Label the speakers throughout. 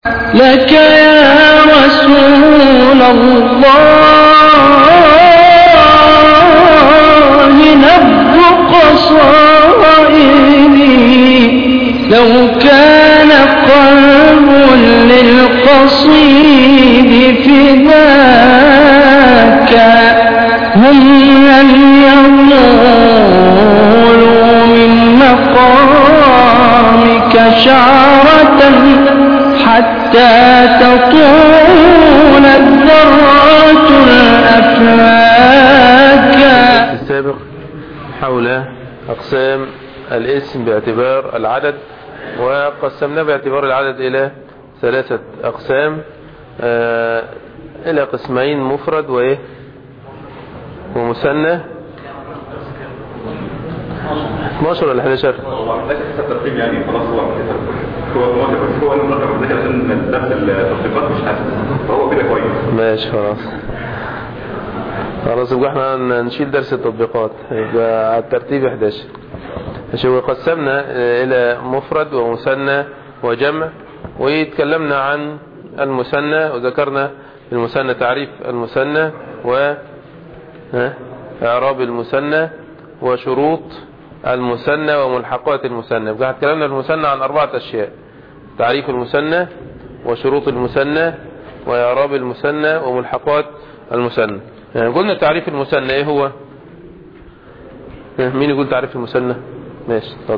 Speaker 1: لك يا رسول الله نبض قصائدي لو كان قلب للقصيد فداك هم لن يطولوا من مقامك شعرة حتى تطول الذرات الأفلاك
Speaker 2: السابق حول أقسام الاسم باعتبار العدد وقسمناه باعتبار العدد إلى ثلاثة أقسام آه إلى قسمين مفرد وإيه ومثنى 12 ولا 11
Speaker 3: ده كده الترتيب يعني خلاص هو كده هو هو بس هو المرتب ده عشان درس التطبيقات مش حاسس فهو كده كويس
Speaker 2: ماشي خلاص خلاص يبقى احنا نشيل درس التطبيقات يبقى على الترتيب 11 ماشي وقسمنا الى مفرد ومثنى وجمع وتكلمنا عن المثنى وذكرنا في المثنى تعريف المثنى و ها؟ اعراب المثنى وشروط المثنى وملحقات المثنى يبقى اتكلمنا في المثنى عن اربعه اشياء تعريف المثنى وشروط المثنى وإعراب المثنى وملحقات المثنى يعني قلنا تعريف المثنى ايه هو مين يقول تعريف المثنى ماشي اتفضل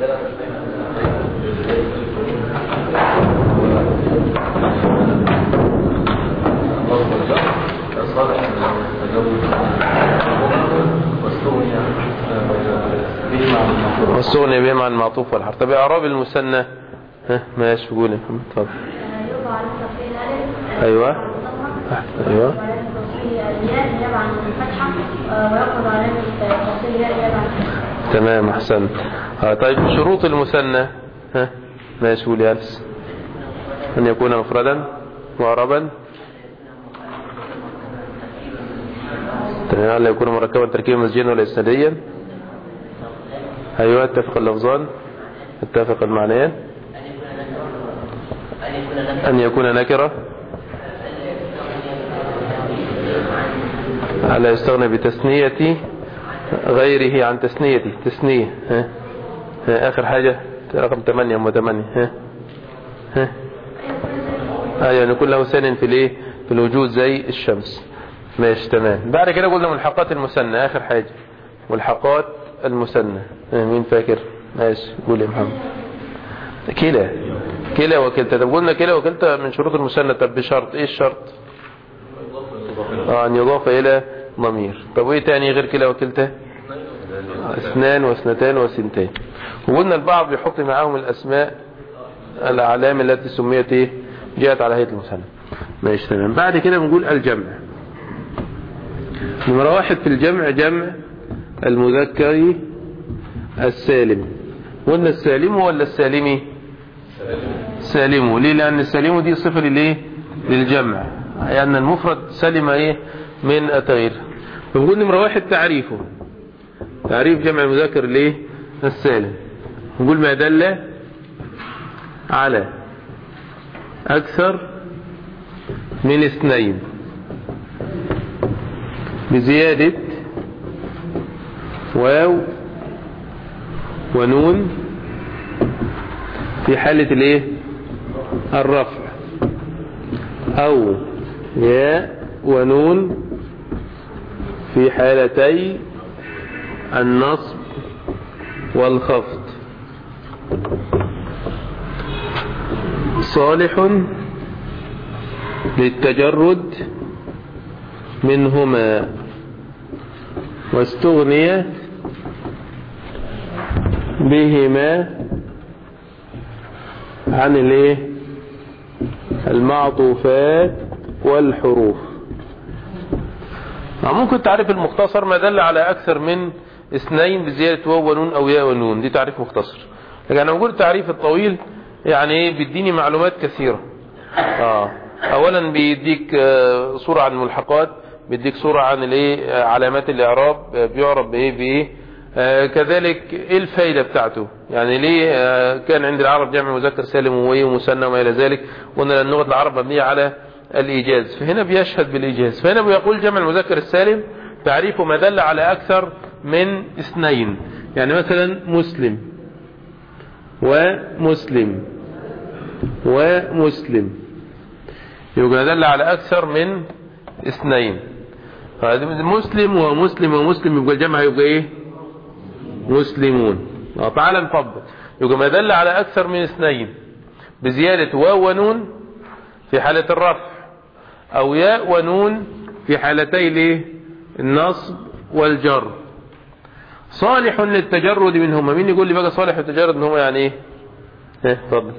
Speaker 2: واستغني به عن المعطوف والحرف طب اعراب المثنى ها ماشي قول يا محمد اتفضل
Speaker 4: يوضع على التفصيل الألف
Speaker 2: ايوه ايوه
Speaker 4: وعلامة التفصيل الياء نيابة عن الفتحة آه، ويأخذ علامة التفصيل الياء نيابة عن الفتحة
Speaker 2: تمام احسنت آه طيب شروط المثنى ها ماشي قول يا أنس أن يكون مفردا معربا تمام ألا يكون مركبا تركيبا مسجيا ولا إسناديا أيوة اتفق اللفظان اتفق المعنيان أن يكون نكرة ألا يستغنى بتثنية غيره عن تثنيته تثنية ها ها آخر حاجة رقم 8 أم 8 ها ها أيوة أن يكون له سن في الايه في الوجود زي الشمس ماشي تمام بعد كده قلنا ملحقات المثنى آخر حاجة ملحقات المثنى ها، مين فاكر ماشي قول يا محمد كلا كلا وكلتا طب قلنا كلا وكلتا من شروط المثنى طب بشرط ايه الشرط آه، ان يضاف الى ضمير طب وايه تاني غير كلا وكلتا اثنان واثنتان وثنتين وقلنا البعض بيحط معاهم الاسماء الاعلام التي سميت ايه جاءت على هيئه المثنى ماشي تمام بعد كده بنقول الجمع نمرة واحد في الجمع جمع المذكر السالم قلنا السالم ولا السالمي سالم ليه لان السالم دي صفة للايه للجمع يعني المفرد سلم ايه من التغيير فنقول نمرة واحد تعريفه تعريف جمع المذكر الايه السالم نقول ما دل على اكثر من اثنين بزيادة واو ونون في حالة الايه الرفع او ياء ونون في حالتي النصب والخفض صالح للتجرد منهما واستغني بهما عن الايه المعطوفات والحروف ممكن تعريف المختصر ما دل على اكثر من اثنين بزيادة واو ونون او ياء ونون دي تعريف مختصر لكن انا بقول التعريف الطويل يعني ايه بيديني معلومات كثيرة اه اولا بيديك آه، صورة عن الملحقات بيديك صورة عن الايه آه، علامات الاعراب آه، بيعرب بايه بايه آه كذلك ايه الفايدة بتاعته يعني ليه آه كان عند العرب جمع مذكر سالم ووي ومثنى وما الى ذلك قلنا لان لغة العرب مبنية على الايجاز فهنا بيشهد بالايجاز فهنا بيقول جمع المذكر السالم تعريفه ما دل على اكثر من اثنين يعني مثلا مسلم ومسلم ومسلم يبقى دل على اكثر من اثنين هذا مسلم ومسلم ومسلم يبقى الجمع يبقى ايه مسلمون اه تعالى نفضل يبقى ما دل على اكثر من اثنين بزيادة واو ونون في حالة الرفع او ياء ونون في حالتي الايه النصب والجر صالح للتجرد منهما مين يقول لي بقى صالح للتجرد منهما يعني ايه ها اتفضل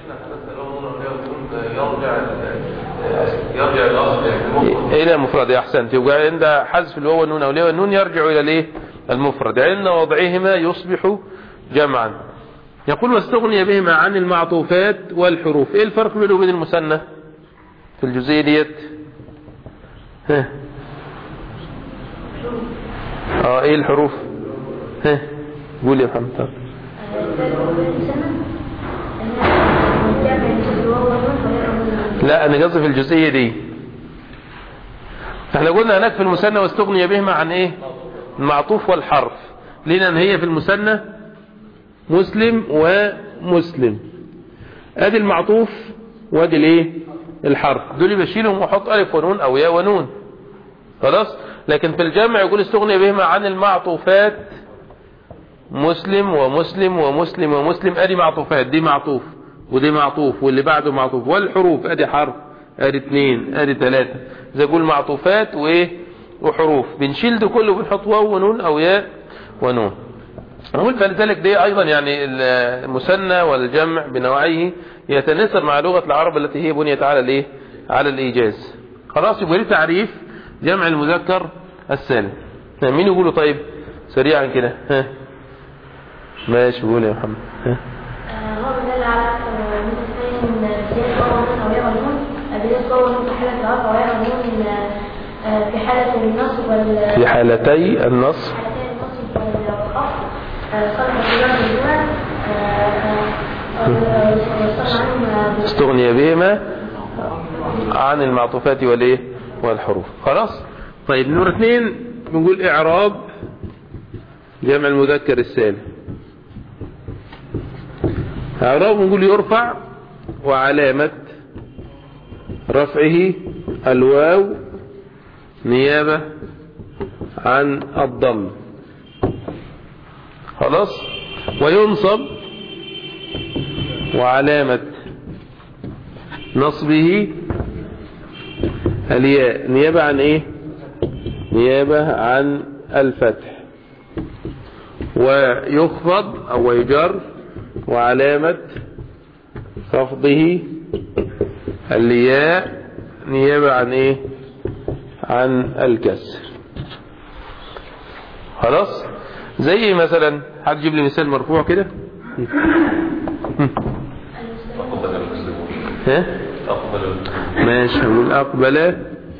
Speaker 5: يرجع الاصل يعني
Speaker 2: الى مفرد احسنت يبقى عند حذف الواو والنون او الياء والنون يرجع الى الايه المفرد عند وضعهما يصبح جمعا يقول واستغني بهما عن المعطوفات والحروف ايه الفرق بينه وبين المثنى في الجزئيه ديت ها اه ايه الحروف ها قول يا محمد طب. لا انا قصدي في الجزئيه دي احنا قلنا هناك في المثنى واستغني بهما عن ايه المعطوف والحرف لان هي في المثنى مسلم ومسلم ادي المعطوف وادي الايه الحرف دول بشيلهم واحط الف ونون او ياء ونون خلاص لكن في الجمع يقول استغني بهما عن المعطوفات مسلم ومسلم ومسلم ومسلم ادي معطوفات دي معطوف ودي معطوف واللي بعده معطوف والحروف ادي حرف ادي اتنين ادي تلاتة زي اقول معطوفات وايه وحروف بنشيل ده كله وبنحط واو ونون او ياء ونون نقول فلذلك دي ايضا يعني المثنى والجمع بنوعيه يتناسب مع لغة العرب التي هي بنيت على الايه على الايجاز خلاص يبقى ليه تعريف جمع المذكر السالم مين يقوله طيب سريعا كده ها ماشي قول يا محمد ها
Speaker 4: هو دل على من اثنين من زيادة واو ونون أو ياء ونون زيادة واو ونون في حالة الرفع وياء ونون في حالة النصب وال
Speaker 2: في حالتي النص
Speaker 4: حالتين النصب والخفض صرف الرجال بالجمل وصرف عنهم
Speaker 2: استغني بهما عن المعطوفات والايه والحروف خلاص طيب نمرة اثنين بنقول اعراب جمع المذكر السالم اعراب بنقول يرفع وعلامة رفعه الواو نيابة عن الضم خلاص وينصب وعلامة نصبه الياء نيابة عن ايه نيابة عن الفتح ويخفض او يجر وعلامة خفضه الياء نيابة عن ايه عن الكسر خلاص زي مثلا حد يجيب لي مثال مرفوع كده
Speaker 5: أقبل المسلمون
Speaker 2: ها
Speaker 5: أقبل
Speaker 2: ماشي هنقول أقبل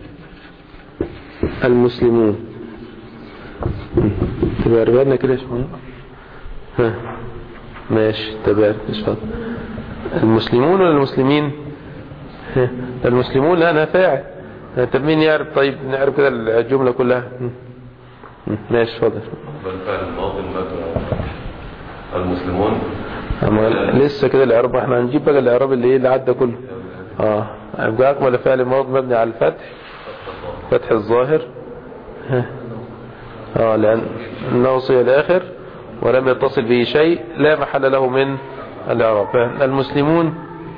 Speaker 2: المسلمون تبقى رجعنا كده شوية ها ماشي تبقى اتفضل المسلمون ولا المسلمين ها المسلمون لا انا فاعل طب مين يعرف طيب نعرف كده الجملة كلها ماشي اتفضل
Speaker 5: بالفعل الماضي المبني المسلمون
Speaker 2: أما لسه كده الاعراب احنا هنجيب بقى الاعراب اللي ايه اللي عدى كله اه يبقى اكمل فعل ماضي مبني على الفتح فتح الظاهر ها. اه لان انه وصي الاخر ولم يتصل به شيء لا محل له من الاعراب المسلمون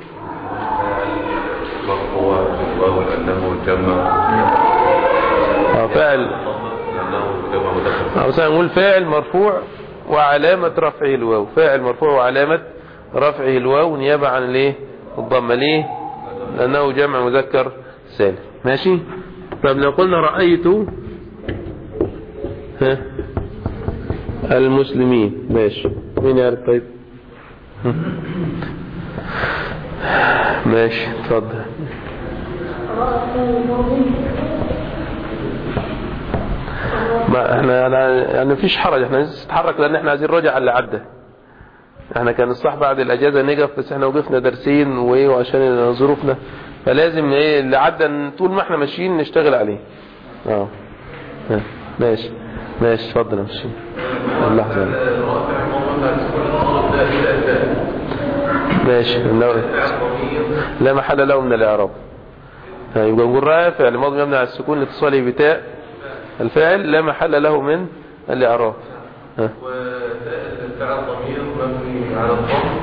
Speaker 5: مرفوع بالواو لأنه جمع
Speaker 2: اه فاعل
Speaker 5: لأنه جمع مذكر
Speaker 2: او سنقول فاعل مرفوع وعلامة رفعه الواو فاعل مرفوع وعلامة رفعه الواو نيابة عن الايه الضمة ليه لانه جمع مذكر سالم ماشي طب لو قلنا رأيت ها المسلمين ماشي مين يعرف طيب ماشي اتفضل ما احنا أنا يعني مفيش حرج احنا نتحرك لان احنا عايزين نراجع على اللي عدى احنا كان الصح بعد الاجازه نقف بس احنا وقفنا درسين وايه وعشان ظروفنا فلازم ايه اللي عدى طول ما احنا ماشيين نشتغل عليه اه ها، ماشي ماشي اتفضل يا ماشي اللحظه ماشي لو- لا محل له من الاعراب ها، يبقى نقول رافع لماضي مبني على السكون لاتصاله بتاء الفاعل لا محل له من الاعراب ها.
Speaker 5: والفعل ضمير مبني على الضم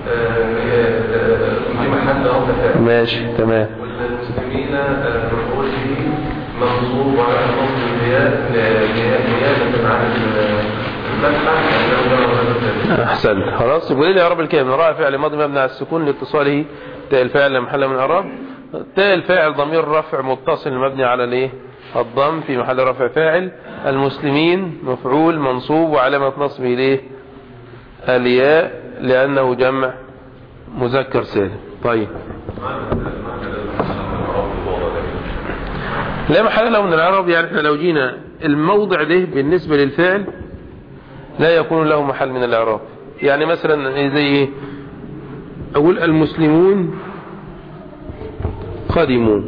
Speaker 5: في محل رفع فاعل
Speaker 2: ماشي تمام
Speaker 5: والمسلمين آه، مفعول به منصوب على نصب الياء نيابة عن الفتحة لأنه جرى هذا
Speaker 2: احسن خلاص يبقى ايه الاعراب الكامل راى فعل ماضي مبني على السكون لاتصاله تاء الفاعل لا محل من الاعراب تاء الفاعل ضمير رفع متصل مبني على الايه الضم في محل رفع فاعل المسلمين مفعول منصوب وعلامه نصبه الايه الياء لانه جمع مذكر سالم طيب لا محل له من العرب يعني احنا لو جينا الموضع ده بالنسبة للفعل لا يكون له محل من الاعراب يعني مثلا زي ايه اقول المسلمون قدموا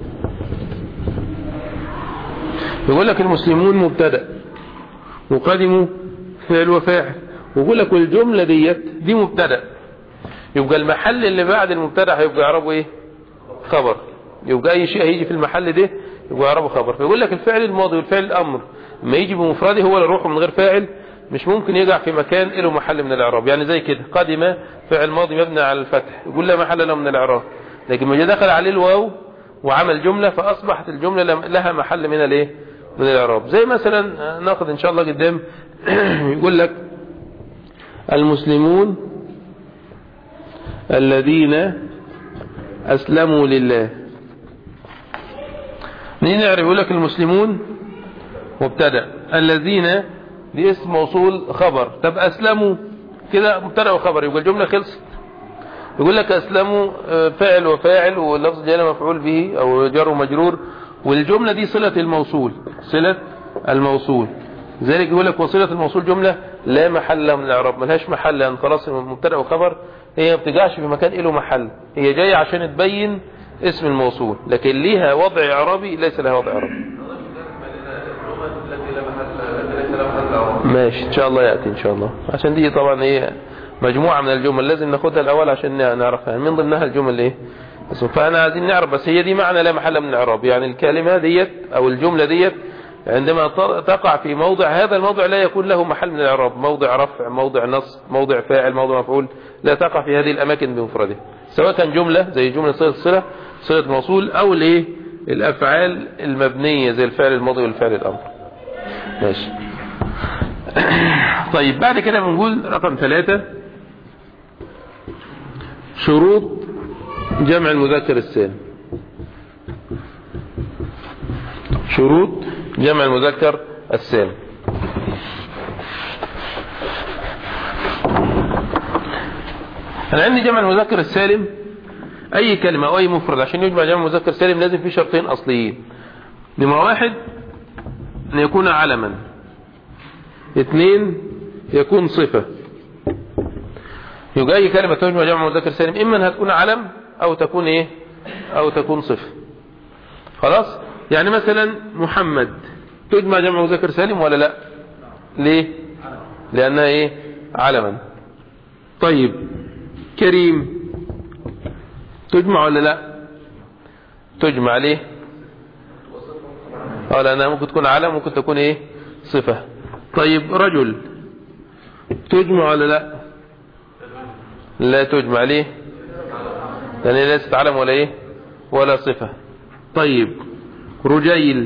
Speaker 2: يقول لك المسلمون مبتدا وقدموا فعل وفاعل ويقول لك والجملة ديت دي مبتدا يبقى المحل اللي بعد المبتدا هيبقى اعرابه ايه خبر يبقى اي شيء هيجي في المحل ده يبقى اعرابه خبر فيقول لك الفعل الماضي والفعل الامر لما يجي بمفرده هو اللي روحه من غير فاعل مش ممكن يقع في مكان له محل من الاعراب يعني زي كده قدم فعل ماضي مبني على الفتح يقول لا محل له من الاعراب لكن ما جه دخل عليه الواو وعمل جملة فاصبحت الجملة لم- لها محل من الايه من الاعراب زي مثلا آه، ناخد ان شاء الله قدام يقول لك المسلمون الذين أسلموا لله نيجي نعرف يقول لك المسلمون مبتدا الذين دي اسم موصول خبر طب أسلموا كده مبتدا وخبر يبقى الجملة خلصت يقول لك أسلموا آه، فاعل وفاعل واللفظ جاء مفعول به أو جار ومجرور والجملة دي صلة الموصول صلة الموصول ذلك يقول لك وصلة الموصول جملة لا محل لها من الإعراب ملهاش محل لأن خلاص مبتدا وخبر هي ما بتجعش في مكان له محل هي جاية عشان تبين اسم الموصول لكن ليها وضع إعرابي ليس لها وضع إعرابي
Speaker 5: التي لا محل التي ليس لها محل اعراب
Speaker 2: ماشي ان شاء الله ياتي ان شاء الله عشان دي طبعا ايه مجموعه من الجمل لازم ناخدها الاول عشان نعرفها من ضمنها الجمل ايه بس فانا عايزين نعرف بس هي دي معنى لا محل من الاعراب يعني الكلمه ديت او الجمله ديت عندما ت- تقع في موضع هذا الموضع لا يكون له محل من الاعراب موضع رفع موضع نصب موضع فاعل موضع مفعول لا تقع في هذه الاماكن بمفردها سواء كان جمله زي جمله صله صله صله موصول او الايه الافعال المبنيه زي الفعل الماضي والفعل الامر ماشي طيب بعد كده بنقول رقم ثلاثة شروط جمع المذكر السالم شروط جمع المذكر السالم أنا عندي جمع المذكر السالم أي كلمة أو أي مفرد عشان يجمع جمع المذكر السالم لازم في شرطين أصليين نمرة واحد أن يكون علما اثنين يكون صفة يبقى أي كلمة تجمع جمع مذكر سالم إما أنها تكون علم أو تكون إيه أو تكون صفة خلاص يعني مثلا محمد تجمع جمع مذكر سالم ولا لا ليه لأنها إيه علما طيب كريم تجمع ولا لا تجمع ليه اه لأنها ممكن تكون علم ممكن تكون إيه صفة طيب رجل تجمع ولا لا لا تجمع ليه لأن هي ليست علم ولا ايه ولا صفة طيب رجيل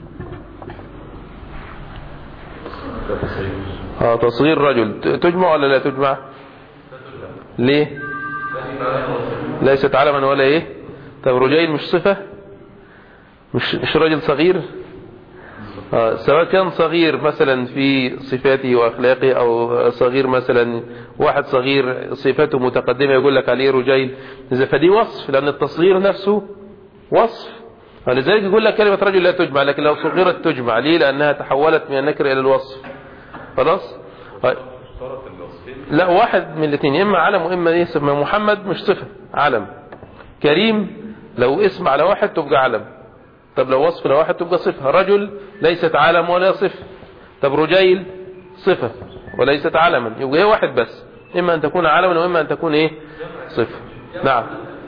Speaker 2: اه تصغير رجل ت- تجمع ولا لا تجمع ليه ليست علما ولا ايه طيب رجيل مش صفة مش, مش رجل صغير آه، سواء كان صغير مثلا في صفاته واخلاقه او صغير مثلا واحد صغير صفاته متقدمه يقول لك عليه رجيل اذا فدي وصف لان التصغير نفسه وصف ولذلك يقول لك كلمة رجل لا تجمع لكن لو صغرت تجمع ليه لأنها تحولت من النكر إلى الوصف خلاص طيب. لا واحد من الاثنين اما علم واما ايه اسم محمد مش صفة علم كريم لو اسم على واحد تبقى علم طب لو وصف لواحد تبقى صفة رجل ليست علم ولا صفة طب رجيل صفة وليست علما يبقى هي واحد بس اما ان تكون علما واما ان تكون ايه صفة نعم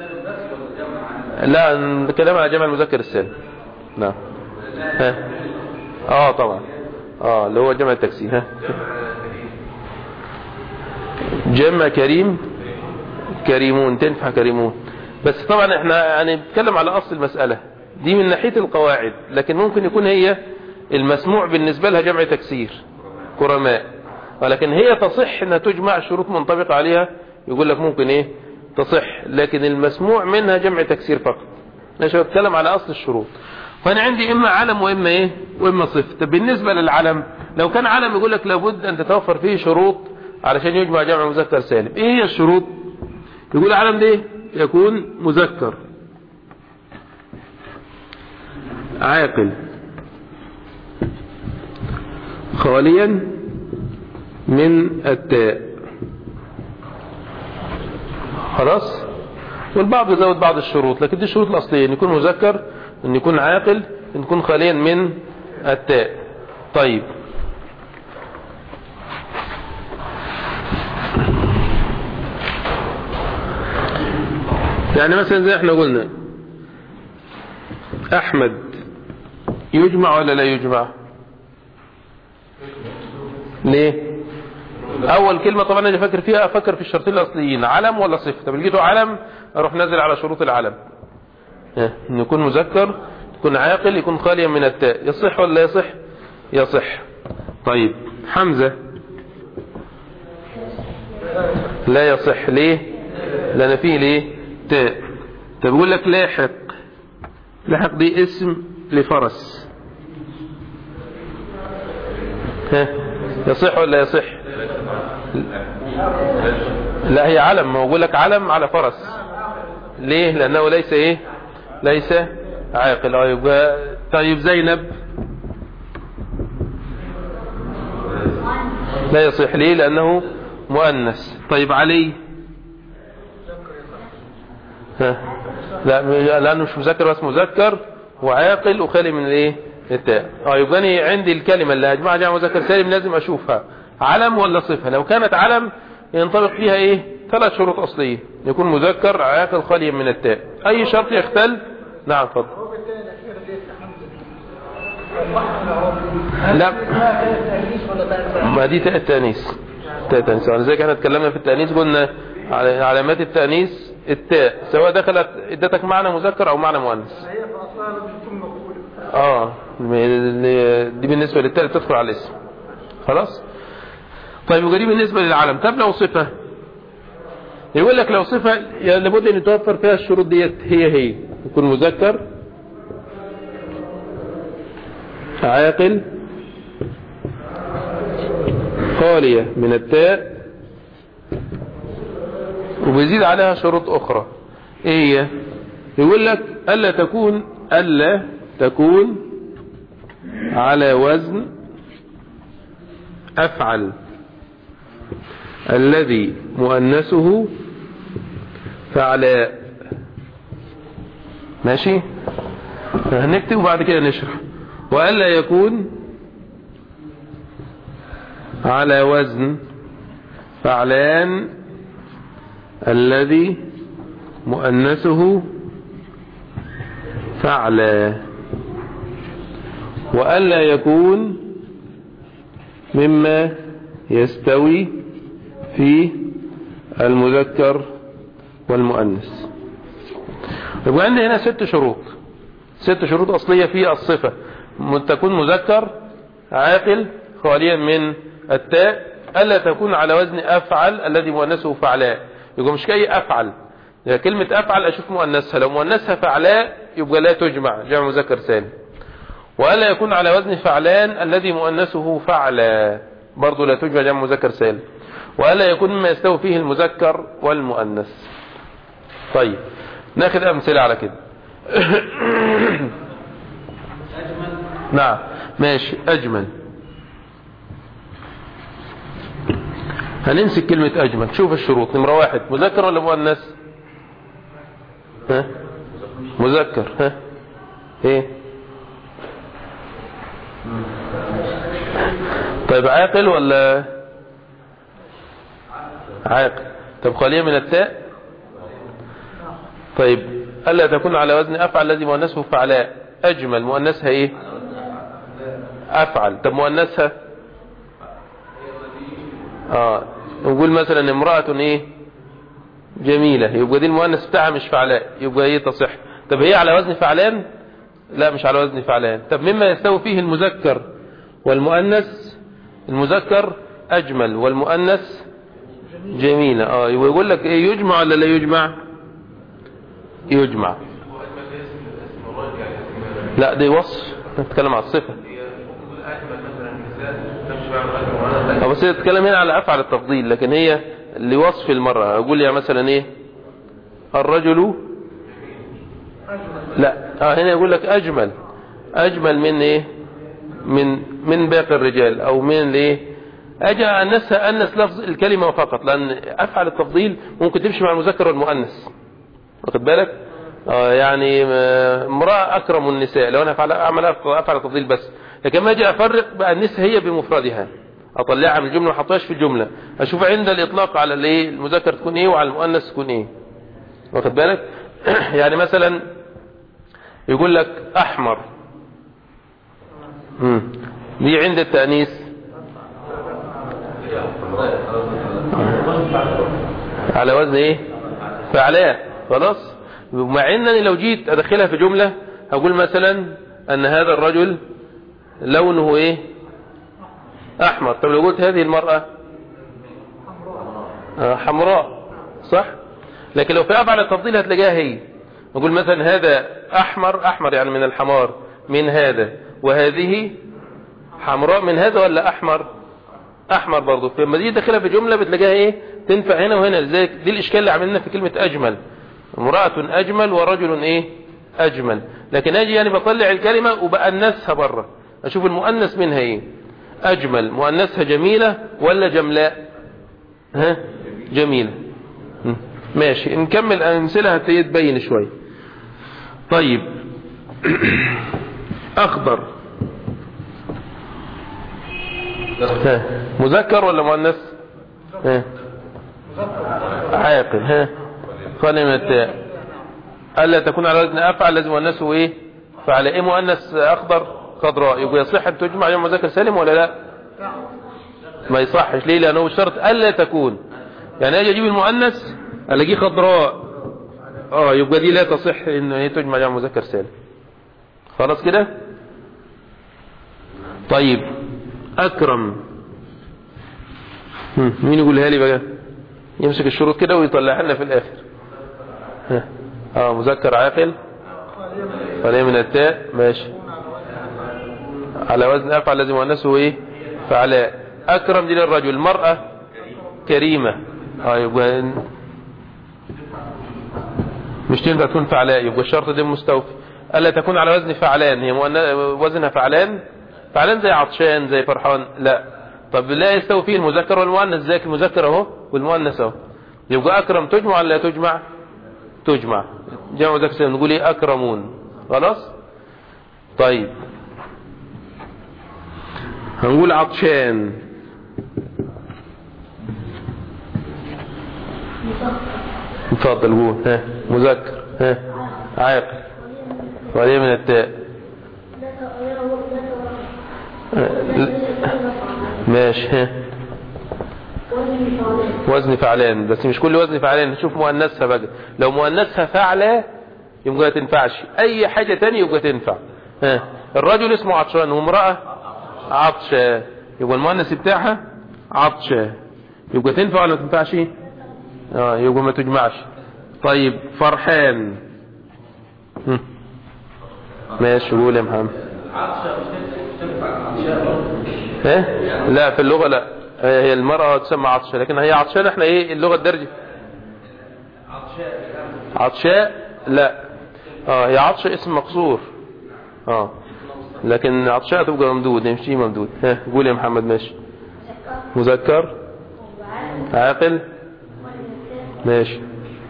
Speaker 2: لا نتكلم على جمع المذكر السالم نعم ها اه طبعا اه اللي هو جمع التكسير ها جمع كريم كريمون تنفع كريمون بس طبعا احنا يعني بنتكلم على اصل المسألة دي من ناحية القواعد لكن ممكن يكون هي المسموع بالنسبة لها جمع تكسير كرماء ولكن هي تصح انها تجمع شروط منطبقة عليها يقول لك ممكن ايه تصح لكن المسموع منها جمع تكسير فقط ماشي بتكلم على اصل الشروط فانا عندي اما علم واما ايه واما صفر طب بالنسبة للعلم لو كان علم يقول لك لابد ان تتوفر فيه شروط علشان يجمع جمع مذكر سالم ايه هي الشروط يقول علم ده يكون مذكر عاقل خاليا من التاء خلاص والبعض يزود بعض الشروط لكن دي الشروط الأصلية أن يكون مذكر أن يكون عاقل أن يكون خاليا من التاء طيب يعني مثلا زي احنا قلنا أحمد يجمع ولا لا يجمع ليه اول كلمة طبعا انا فاكر فيها افكر في الشرطين الاصليين علم ولا صفة طب لقيته علم اروح نازل على شروط العلم اه، ان يكون مذكر يكون عاقل يكون خاليا من التاء يصح ولا لا يصح يصح طيب حمزة لا يصح ليه لان فيه ليه تاء طب يقول لك لاحق لاحق دي اسم لفرس ها يصح ولا يصح لا هي علم ما بقول لك علم على فرس ليه لانه ليس ايه ليس عاقل اه يبقى طيب زينب لا يصح ليه لانه مؤنث طيب علي ها لا لانه مش مذكر بس مذكر وعاقل وخالي من الايه التاء اه يبقى انا عندي الكلمه اللي هجمعها جمع مذكر سالم لازم اشوفها علم ولا صفه لو كانت علم ينطبق فيها ايه ثلاث شروط اصليه يكون مذكر عاقل خالي من التاء اي شرط يختل نعم اتفضل لا ما دي تاء التانيث تاء التانيث ولذلك احنا اتكلمنا في التانيث قلنا على علامات التانيث التاء سواء دخلت ادتك معنى مذكر او معنى مؤنث اه دي بالنسبة للتاء اللي بتدخل على الاسم خلاص طيب وجدي بالنسبة للعلم طب لو صفة يقول لك لو صفة يعني لابد ان يتوفر فيها الشروط ديت هي هي يكون مذكر عاقل خالية من التاء وبيزيد عليها شروط اخرى ايه هي يقول لك الا تكون الا تكون على وزن افعل الذي مؤنسه فعلاء ماشي هنكتب وبعد كده نشرح وألا يكون على وزن فعلان الذي مؤنسه فعلا وألا يكون مما يستوي في المذكر والمؤنث يبقى عندي هنا ست شروط ست شروط أصلية في الصفة تكون مذكر عاقل خاليا من التاء ألا تكون على وزن أفعل الذي مؤنثه فعلاء يبقى مش كأي أفعل يعني كلمة أفعل أشوف مؤنثها لو مؤنثها فعلاء يبقى لا تجمع جمع مذكر سالم وألا يكون على وزن فعلان الذي مؤنثه فعلا برضه لا تجمع جمع مذكر سالم وألا يكون مما يستوي فيه المذكر والمؤنث طيب ناخذ أمثلة على كده نعم ماشي أجمل هنمسك كلمة أجمل شوف الشروط نمرة واحد مذكر ولا مؤنث ها مذكر ها ايه طيب عاقل ولا عاقل طب خالية من التاء طيب ألا تكون على وزن أفعل الذي مؤنثه فعلاء أجمل مؤنثها إيه أفعل طب مؤنثها آه نقول مثلا امرأة إيه جميلة يبقى دي المؤنث بتاعها مش فعلاء يبقى إيه تصح طب هي على وزن فعلان لا مش على وزن فعلان طب مما يستوي فيه المذكر والمؤنث المذكر أجمل والمؤنث جميلة اه ويقول لك ايه يجمع ولا لا يجمع يجمع لا دي وصف نتكلم على الصفة اه بس هي تتكلم هنا على افعل التفضيل لكن هي لوصف المرأة اقول يا مثلا ايه الرجل لا اه هنا يقول لك اجمل اجمل من ايه من من باقي الرجال او من ايه اجي انسها انس لفظ الكلمه فقط لان افعل التفضيل ممكن تمشي مع المذكر والمؤنث واخد بالك آه يعني آه، امراه اكرم النساء لو انا افعل اعمل افعل التفضيل بس لكن ما اجي افرق بانسها هي بمفردها اطلعها من الجمله ما احطهاش في الجمله اشوف عند الاطلاق على الايه المذكر تكون ايه وعلى المؤنث تكون ايه واخد بالك يعني مثلا يقول لك احمر مم. دي عند التانيث على وزن ايه فعلاء خلاص مع انني لو جيت ادخلها في جملة هقول مثلا ان هذا الرجل لونه ايه احمر طب لو قلت هذه المرأة آه، حمراء صح لكن لو في افعل التفضيل هتلاقيها هي نقول مثلا هذا احمر احمر يعني من الحمار من هذا وهذه حمراء من هذا ولا احمر احمر برضه فلما دي داخلها في جمله بتلاقيها ايه تنفع هنا وهنا لذلك دي الاشكال اللي عملنا في كلمه اجمل امراه اجمل ورجل ايه اجمل لكن اجي يعني بطلع الكلمه وبأنسها بره اشوف المؤنث منها ايه اجمل مؤنثها جميله ولا جملاء ها جميله م. ماشي نكمل امثله هتبين شويه طيب اخضر ها مذكر ولا مؤنث ها عاقل ها خالي من التاء الا تكون على وزن افعل لازم مؤنثه ايه فعلى ايه مؤنث اخضر خضراء يبقى يصح ان تجمع يوم مذكر سالم ولا لا ما يصحش ليه لانه شرط الا تكون يعني اجي اجيب المؤنث الاقيه خضراء اه يبقى دي لا تصح ان هي تجمع يوم مذكر سالم خلاص كده طيب اكرم هم، مين يقولها لي بقى يمسك الشروط كده ويطلعها لنا في الاخر ها. اه مذكر عاقل خالية من التاء ماشي على وزن افعل لازم مؤنثه ايه فعلاء اكرم دي للرجل المرأة كريمة اه يبقى مش تنفع تكون فعلاء يبقى الشرط ده مستوفي الا تكون على وزن فعلان هي مؤن- وزنها فعلان فعلان زي عطشان زي فرحان لا طب لا يستوي فيه المذكر والمؤنث زيك المذكر اهو والمؤنث اهو يبقى اكرم تجمع ولا لا تجمع تجمع جمع مذكر سالم نقول ايه اكرمون خلاص طيب هنقول عطشان اتفضل قول ها مذكر ها عاقل وليه من التاء ماشي ها وزن فعلان بس مش كل وزن فعلان نشوف مؤنثها بقى لو مؤنثها فعلة يبقى ما تنفعش اي حاجة تانية يبقى تنفع ها الرجل اسمه عطشان وامرأة عطشة يبقى المؤنث بتاعها عطشة يبقى تنفع ولا ما تنفعش اه يبقى ما تجمعش طيب فرحان هم. ماشي قول يا محمد ايه لا في اللغة لا هي المرأة تسمى عطشة لكن هي عطشان احنا ايه اللغة الدرجة عطشاء لا اه هي عطشة اسم مقصور اه لكن عطشاء تبقى ممدود يمشي ممدود ها قول يا محمد ماشي مذكر عاقل ماشي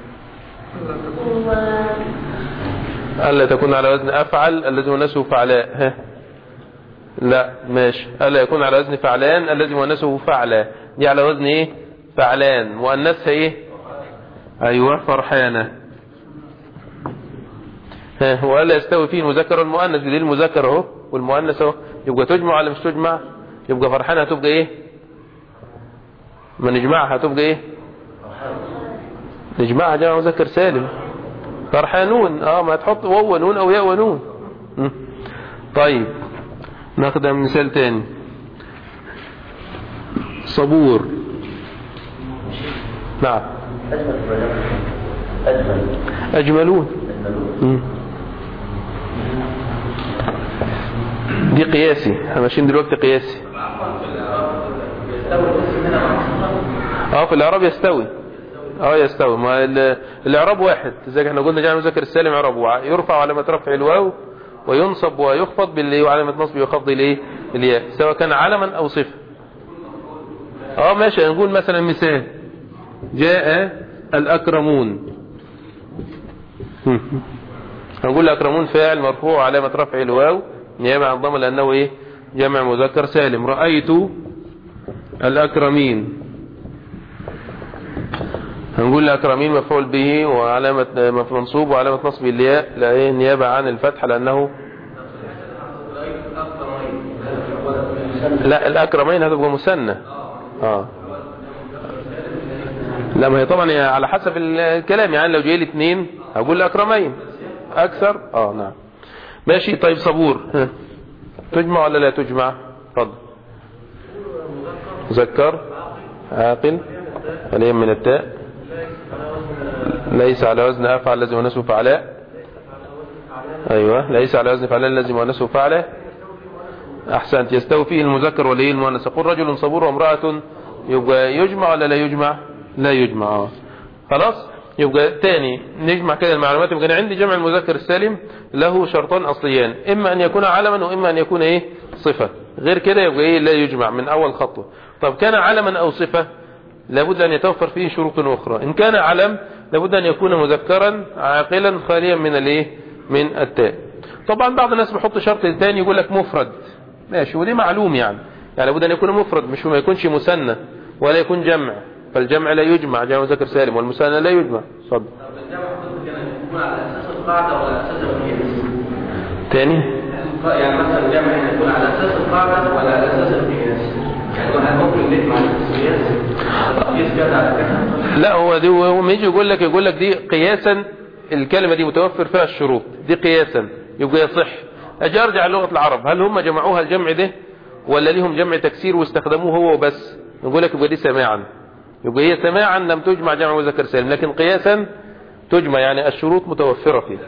Speaker 2: ألا تكون على وزن أفعل الذي مؤنثه فعلاء ها لا ماشي ألا يكون على وزن فعلان الذي مؤنثه فعلا دي على وزن ايه فعلان مؤنثها ايه ايوه فرحانة ها وألا يستوي فيه المذكر والمؤنث دي المذكر اهو والمؤنث اهو يبقى تجمع ولا مش تجمع يبقى فرحانة هتبقى ايه ما نجمعها هتبقى ايه نجمعها جمع مذكر سالم فرحانون اه ما تحط واو ونون او ياء ونون م. طيب ناخد مثال تاني صبور نعم أجملون م. دي قياسي احنا ماشيين دلوقتي قياسي اه في الاعراب يستوي اه يستوي ما ال- الاعراب واحد زي احنا قلنا جعل المذكر السالم اعرابه يرفع علامه رفع الواو وينصب ويخفض باللي وعلامه نصب وخفض الايه الياء سواء كان علما او صفه اه ماشي نقول مثلا مثال جاء الاكرمون هنقول الاكرمون فاعل مرفوع علامه رفع الواو نيابه عن ضمن لانه ايه جمع مذكر سالم رايت الاكرمين هنقول الأكرمين مفعول به وعلامة منصوب وعلامة نصب الياء لا إيه نيابة عن الفتح لأنه لا الأكرمين هتبقى مثنى اه لا ما هي طبعا هي على حسب الكلام يعني لو جاي لي اثنين هقول الأكرمين أكثر اه نعم ماشي طيب صبور ها. تجمع ولا لا تجمع اتفضل مذكر عاقل وليا من التاء ليس على وزن أفعل الذي مؤنثه فعلاء أيوة ليس على وزن فعلاء الذي مؤنثه فعلاء أحسنت يستوي فيه المذكر وليه المؤنث يقول رجل صبور وامرأة يبقى يجمع ولا لا يجمع لا يجمع آه. خلاص يبقى تاني نجمع كده المعلومات يبقى أنا عندي جمع المذكر السالم له شرطان أصليان إما أن يكون علما وإما أن يكون إيه صفة غير كده يبقى إيه لا يجمع من أول خطوة طب كان علما أو صفة لابد أن يتوفر فيه شروط أخرى إن كان علم لابد أن يكون مذكرا عاقلا خاليا من الايه من التاء طبعا بعض الناس بيحط شرط ثاني يقول لك مفرد ماشي ودي معلوم يعني يعني لابد أن يكون مفرد مش ما يكونش مثنى ولا يكون جمع فالجمع لا يجمع جمع مذكر سالم والمثنى لا يجمع اتفضل
Speaker 5: يكون على اساس القاعده ولا على اساس القياس
Speaker 2: تاني
Speaker 5: يعني مثلا الجمع هنا يكون على اساس القاعده ولا على اساس القياس يعني هل ممكن نجمع القياس القياس كده على كده
Speaker 2: لا هو دي هو ما يجي يقول لك يقول لك دي قياسا الكلمة دي متوفر فيها الشروط دي قياسا يبقى يصح اجي ارجع لغة العرب هل هم جمعوها الجمع ده ولا ليهم جمع تكسير واستخدموه هو وبس نقول لك يبقى دي سماعا يبقى هي سماعا لم تجمع جمع مذكر سالم لكن قياسا تجمع يعني الشروط متوفرة فيها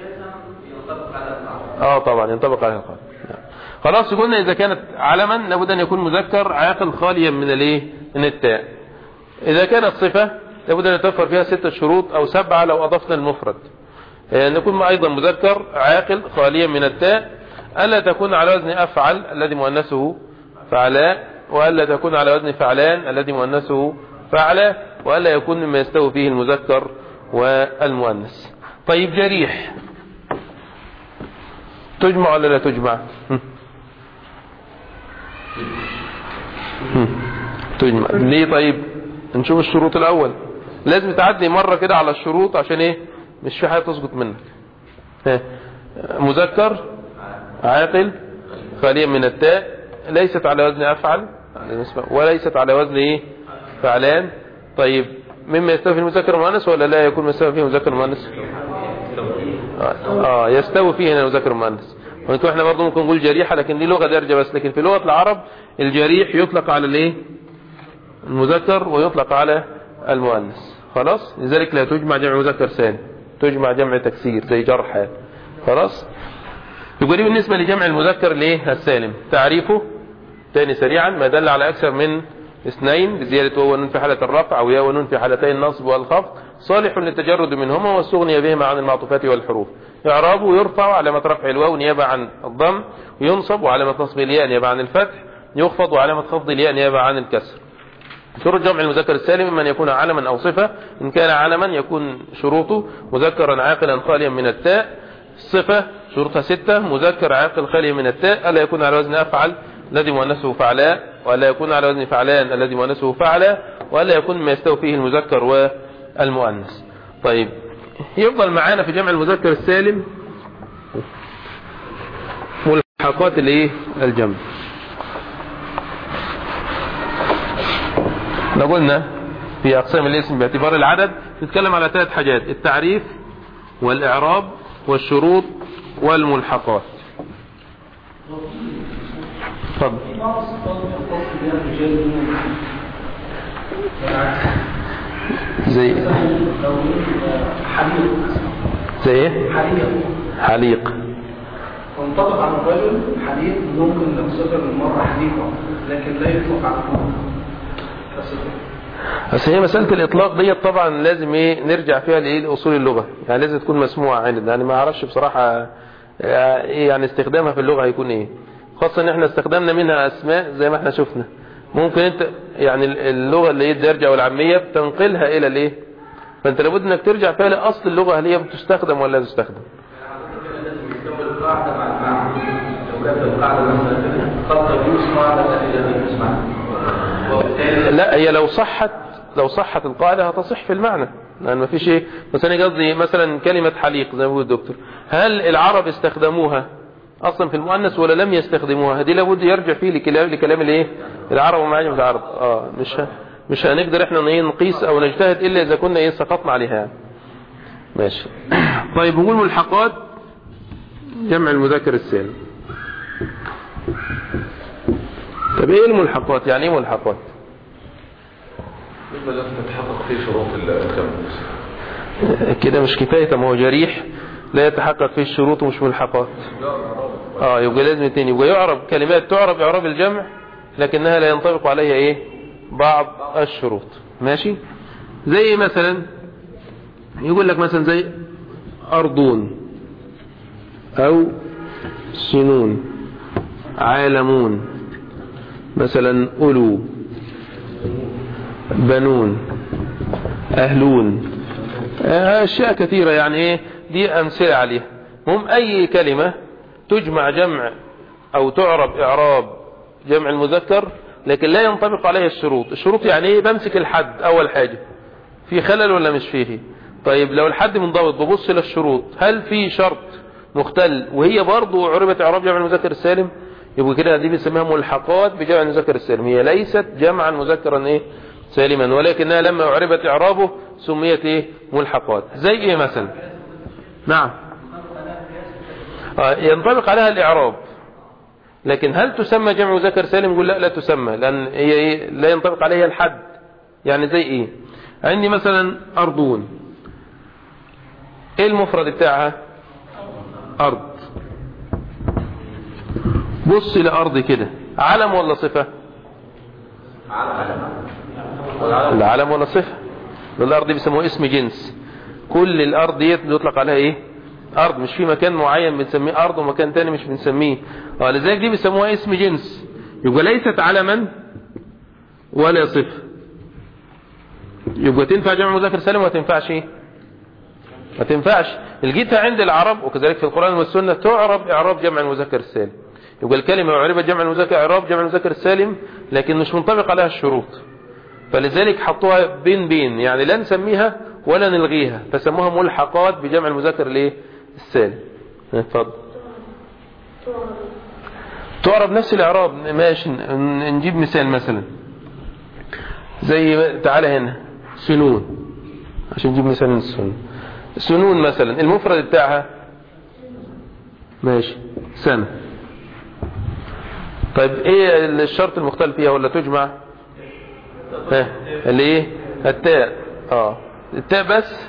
Speaker 2: اه طبعا ينطبق عليها القاعدة خلاص قلنا اذا كانت علما لابد ان يكون مذكر عاقل خاليا من الايه من التاء اذا كانت صفة لابد ان يتوفر فيها ستة شروط او سبعة لو اضفنا المفرد ان يكون ايضا مذكر عاقل خاليا من التاء الا تكون على وزن افعل الذي مؤنثه فعلاء والا تكون على وزن فعلان الذي مؤنثه فعلا والا يكون مما يستوي فيه المذكر والمؤنث طيب جريح تجمع ولا لا تجمع هم. هم. تجمع ليه طيب نشوف الشروط الاول لازم تعدي مرة كده على الشروط عشان ايه مش في حاجة تسقط منك ها. مذكر عاقل خاليا من التاء ليست على وزن افعل وليست على وزن ايه فعلان طيب مما يستوي في المذكر المؤنث ولا لا يكون يستوي فيه المذكر المؤنث اه يستوي فيه هنا المذكر المؤنث ونكون احنا برضه ممكن نقول جريحة لكن دي لغة درجة بس لكن في لغة العرب الجريح يطلق على الايه المذكر ويطلق على المؤنث خلاص لذلك لا تجمع جمع مذكر ثاني تجمع جمع تكسير زي جرح خلاص يقول لي بالنسبة لجمع المذكر الايه السالم تعريفه تاني سريعا ما دل على اكثر من اثنين بزيادة واو ونون في حالة الرفع او ياء ونون في حالتي النصب والخفض صالح للتجرد منهما واستغني بهما عن المعطوفات والحروف إعرابه يرفع علامة رفع الواو نيابة عن الضم وينصب وعلامة نصب الياء نيابة عن الفتح يخفض وعلامة خفض الياء نيابة عن الكسر شروط جمع المذكر السالم إما أن يكون علما أو صفة إن كان علما يكون شروطه مذكرا عاقلا خاليا من التاء الصفة شروطها ستة مذكر عاقل خالي من التاء ألا يكون على وزن أفعل الذي مؤنثه فعلاء ولا يكون على وزن فعلان الذي مؤنثه فعلا ولا يكون ما يستوي فيه المذكر والمؤنث طيب يفضل معانا في جمع المذكر السالم ملحقات الايه الجمع احنا قلنا في اقسام الاسم باعتبار العدد نتكلم على ثلاث حاجات التعريف والاعراب والشروط والملحقات اتفضل زي زي ايه حليق
Speaker 6: تنطبق على الرجل حديث ممكن لو سافر المرة حديثه لكن لا يطلق على الكون
Speaker 2: بس هي مسألة الإطلاق ديت طبعا لازم إيه نرجع فيها لإيه لأصول اللغة يعني لازم تكون مسموعة عندنا يعني ما أعرفش بصراحة إيه يعني استخدامها في اللغة هيكون إيه خاصة إن إحنا استخدمنا منها أسماء زي ما إحنا شفنا ممكن أنت يعني اللغة اللي هي الدارجة والعامية بتنقلها إلى الإيه فأنت لابد إنك ترجع فيها لأصل اللغة هل هي بتستخدم ولا لا تستخدم
Speaker 5: القاعدة مع المعنى لو كانت القاعدة مثلا قد تجوز قاعدة التي تسمعها وبالتالي
Speaker 2: لا هي لو صحت لو صحت القاعدة هتصح في المعنى لأن ما فيش ايه مثلا قصدي مثلا كلمة حليق زي ما بيقول الدكتور هل العرب استخدموها اصلا في المؤنث ولا لم يستخدموها دي لابد يرجع فيه لكلام لكلام الايه العرب ومعاجم العرب اه مش ه... مش هنقدر احنا ايه نقيس او نجتهد الا اذا كنا ايه سقطنا عليها ماشي طيب نقول ملحقات جمع المذكر السالم طب ايه الملحقات يعني ايه ملحقات
Speaker 5: بالنسبة لازم تتحقق فيه شروط الخمس
Speaker 2: كده مش كفاية ما هو جريح لا يتحقق فيه الشروط ومش ملحقات اه يبقى لازم اتنين يبقى يعرب كلمات تعرب اعراب الجمع لكنها لا ينطبق عليها ايه بعض الشروط ماشي زي مثلا يقول لك مثلا زي ارضون او سنون عالمون مثلا ألو بنون أهلون أشياء كثيرة يعني إيه دي أمثلة عليها هم أي كلمة تجمع جمع أو تعرب إعراب جمع المذكر لكن لا ينطبق عليها الشروط الشروط يعني إيه بمسك الحد أول حاجة في خلل ولا مش فيه طيب لو الحد منضبط ببص للشروط هل في شرط مختل وهي برضو عربت إعراب جمع المذكر السالم يبقى كده دي بنسميها ملحقات بجمع المذكر السالم هي ليست جمعا مذكرا ايه سالما ولكنها لما عربت اعرابه سميت ايه ملحقات زي ايه مثلا نعم آه ينطبق عليها الاعراب لكن هل تسمى جمع مذكر سالم يقول لا لا تسمى لان هي ايه لا ينطبق عليها الحد يعني زي ايه عندي مثلا ارضون ايه المفرد بتاعها ارض بص لأرض كده علم ولا صفة العلم ولا صفة الأرض بيسموه اسم جنس كل الأرض ديت بيطلق عليها ايه أرض مش في مكان معين بنسميه أرض ومكان تاني مش بنسميه ولذلك دي بيسموها اسم جنس يبقى ليست علما ولا صفة يبقى تنفع جمع مذكر سالم وما تنفعش ايه ما تنفعش الجيتها عند العرب وكذلك في القرآن والسنة تعرب إعراب جمع المذكر السالم يبقى الكلمة عربت جمع المذكر إعراب جمع المذكر السالم لكن مش منطبق عليها الشروط فلذلك حطوها بين بين يعني لا نسميها ولا نلغيها فسموها ملحقات بجمع المذكر الايه السالم اتفضل تعرب نفس الإعراب ماشي نجيب مثال مثلا زي تعالى هنا سنون عشان نجيب مثال من السنون سنون مثلا المفرد بتاعها ماشي سنة طيب ايه الشرط المختلف فيها ولا تجمع ها اللي ايه التاء اه التاء بس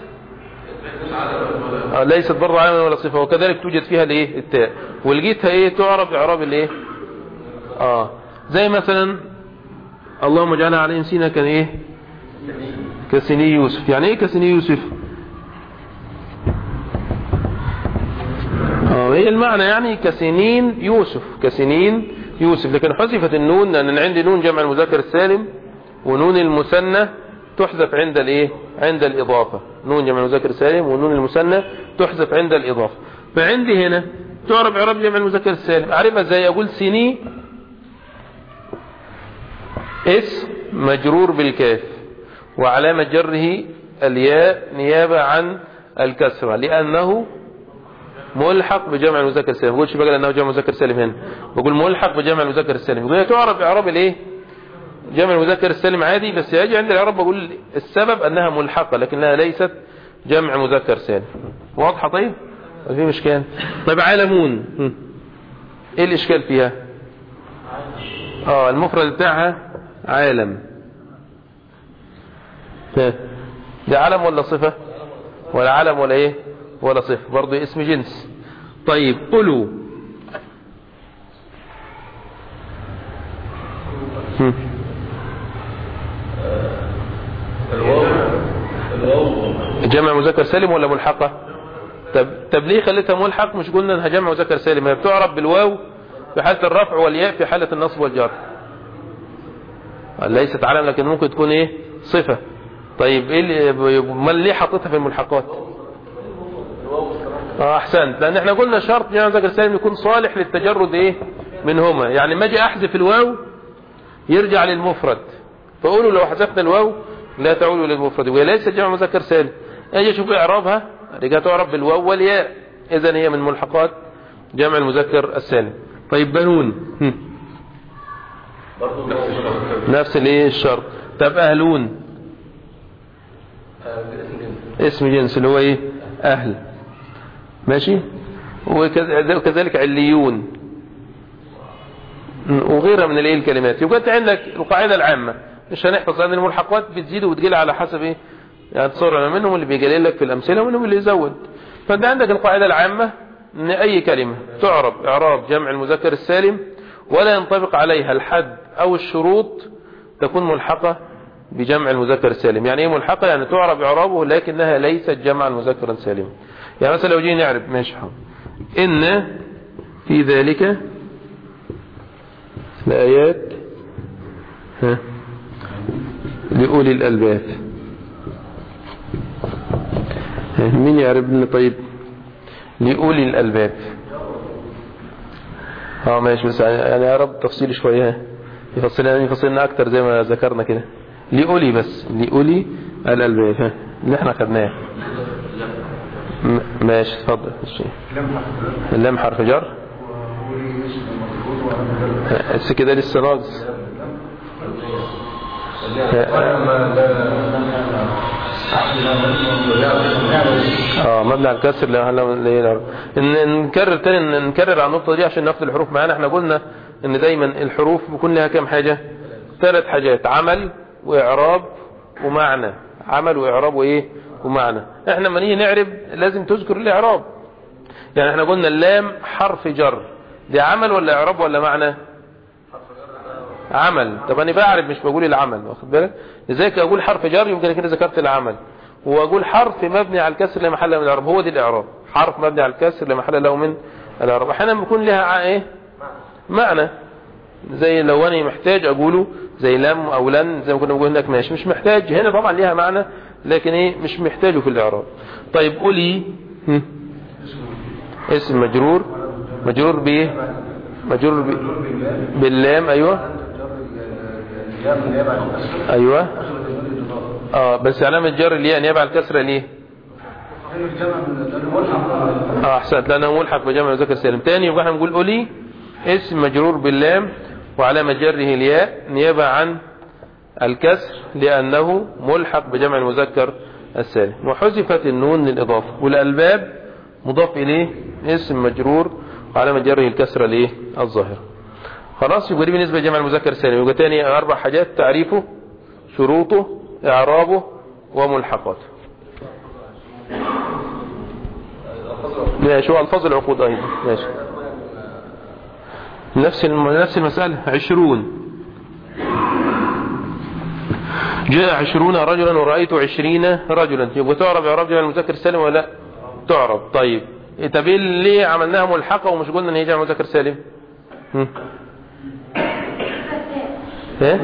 Speaker 2: آه ليست برضه علما ولا صفة وكذلك توجد فيها الايه التاء والجيتها ايه تعرب اعراب الايه اه زي مثلا اللهم اجعلها عليهم سينا كان ايه كسني يوسف يعني ايه كسني يوسف المعنى يعني كسنين يوسف كسنين يوسف لكن حذفت النون لأن أنا عندي نون جمع المذكر السالم ونون المثنى تحذف عند الايه عند الإضافة نون جمع المذكر السالم ونون المثنى تحذف عند الإضافة فعندي هنا تعرب إعراب جمع المذكر السالم أعرفها ازاي أقول سني اسم مجرور بالكاف وعلامة جره الياء نيابة عن الكسرة لأنه ملحق بجمع المذكر السالم ما بقولش بقى لأنه جمع المذكر السالم هنا بقول ملحق بجمع المذكر السالم يقول هي تعرف إعراب الايه جمع المذكر السالم عادي بس يجي عند الإعراب بقول السبب أنها ملحقة لكنها ليست جمع مذكر سالم واضحة طيب ما في مشكلة طيب عالمون هم. ايه الإشكال فيها اه المفرد بتاعها عالم ها. ده علم ولا صفة ولا علم ولا ايه ولا صفة برضه اسم جنس طيب قلوا هم.
Speaker 5: الواو الواو
Speaker 2: جمع مذكر سالم ولا ملحقة طب, طب ليه خليتها ملحق مش قلنا انها جمع مذكر سالم هي بتعرب بالواو في حالة الرفع والياء في حالة النصب والجر ليست علم لكن ممكن تكون ايه صفة طيب ايه اللي امال ليه حطيتها في الملحقات اه احسنت لان احنا قلنا شرط جمع مذكر سالم يكون صالح للتجرد ايه منهما يعني ما اجي احذف الواو يرجع للمفرد فقولوا لو حذفنا الواو لا تعود للمفرد وهي ليست جمع مذكر سالم اجي اشوف اعرابها رجع تعرب بالواو والياء اذا هي من ملحقات جمع المذكر السالم طيب بنون هم.
Speaker 5: برضه نفس الشرط
Speaker 2: نفس الايه الشرط طب اهلون
Speaker 5: آه، باسم جنس
Speaker 2: اسم جنس اللي هو ايه اهل ماشي وكذ- وكذلك عليون وغيرها من الايه الكلمات يبقى انت عندك القاعده العامه مش هنحفظ لان الملحقات بتزيد وبتقل على حسب ايه يعني تصور منهم اللي بيقلل لك في الامثله ومنهم اللي يزود فانت عندك القاعده العامه ان اي كلمه تعرب اعراب جمع المذكر السالم ولا ينطبق عليها الحد او الشروط تكون ملحقه بجمع المذكر السالم يعني ايه ملحقه يعني تعرب اعرابه لكنها ليست جمعا مذكرا سالما يعني مثلا لو جينا نعرب ماشي حاضر ان في ذلك الآيات ها لأولي الألباب ها، مين يعرف لنا طيب لأولي الألباب اه ماشي بس يعني يا رب تفصيل شوية ها. يفصلنا يفصلنا أكتر زي ما ذكرنا كده لأولي بس لأولي الألباب ها اللي احنا خدناه م- ماشي اتفضل ماشي. اللام حرف جر بس كده لسه ناقص اه مبني على الكسر لا لا لا ان نكرر تاني إن نكرر على النقطه دي عشان ناخد الحروف معانا احنا قلنا ان دايما الحروف بيكون لها كام حاجه ثلاث حاجات عمل واعراب ومعنى عمل واعراب وايه ومعنى احنا لما نيجي نعرب لازم تذكر الاعراب يعني احنا قلنا اللام حرف جر دي عمل ولا اعراب ولا معنى عمل طب انا بعرف مش بقول العمل واخد بالك لذلك اقول حرف جر يمكن كده ذكرت العمل واقول حرف مبني على الكسر لا محل له من الاعراب هو دي الاعراب حرف مبني على الكسر لا محل له من الاعراب احيانا بيكون لها ع- ايه معنى زي لو انا محتاج اقوله زي لم او لن زي ما كنا بنقول هناك ماشي مش محتاج هنا طبعا ليها معنى لكن ايه مش محتاجه في الاعراب طيب قولي هم. اسم مجرور مجرور بايه مجرور ب... باللام ايوه ايوه اه بس علامه جر الياء نيابه عن الكسره ليه اه احسنت لانه ملحق بجمع مذكر سالم تاني يبقى احنا بنقول قولي اسم مجرور باللام وعلامه جره الياء نيابه عن الكسر لانه ملحق بجمع المذكر السالم وحذفت النون للاضافه والالباب مضاف اليه اسم مجرور وعلامه جره الكسره ليه الظاهره خلاص يبقى دي بالنسبه لجمع المذكر السالم يبقى تاني اربع حاجات تعريفه شروطه اعرابه وملحقاته ماشي والفاظ العقود ايضا ماشي نفس الم... نفس المسألة عشرون جاء عشرون رجلا ورأيت عشرين رجلا يبقى تعرب اعراب جمع المذكر السالم ولا لا تعرب طيب طب إيه ليه عملناها ملحقة ومش قلنا ان هي جمع مذكر سالم هم؟ ايه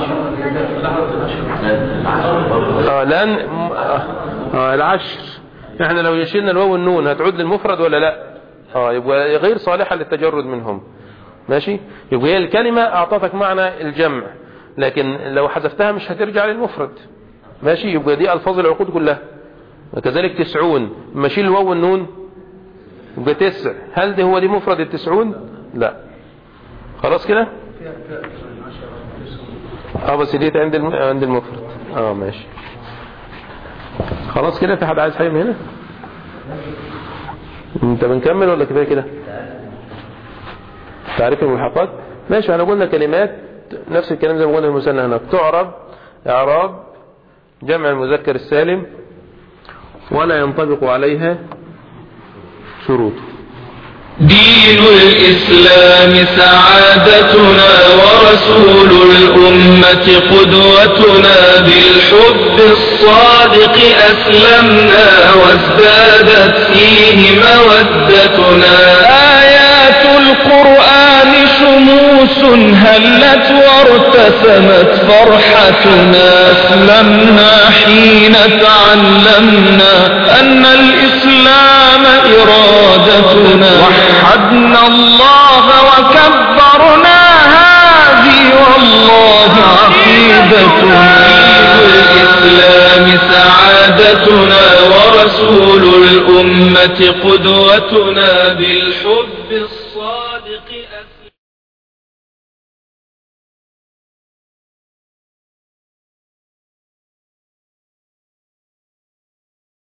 Speaker 2: اه لان اه آه، العشر احنا لو شلنا الواو والنون هتعود للمفرد ولا لا اه يبقى غير صالحة للتجرد منهم ماشي يبقى هي الكلمة اعطتك معنى الجمع لكن لو حذفتها مش هترجع للمفرد ماشي يبقى دي الفاظ العقود كلها وكذلك تسعون اما شيل الواو والنون يبقى تسع هل ده هو دي مفرد التسعون لا خلاص كده اه بس ديت عند الم... عند المفرد اه ماشي خلاص كده في حد عايز حاجه من هنا انت بنكمل ولا كفايه كده تعريف الملحقات ماشي احنا قلنا كلمات نفس الكلام زي ما قلنا المثنى هناك تعرب اعراب جمع المذكر السالم ولا ينطبق عليها شروط
Speaker 1: دين الإسلام سعادتنا ورسول الأمة قدوتنا بالحب الصادق أسلمنا وازدادت فيه مودتنا آيات القرآن شموس هلت وارتسمت فرحتنا أسلمنا حين تعلمنا أن الإسلام إرادتنا وحدنا الله وكبرنا هذه والله عقيدتنا الإسلام سعادتنا ورسول الأمة قدوتنا بالحب الصادق أسلم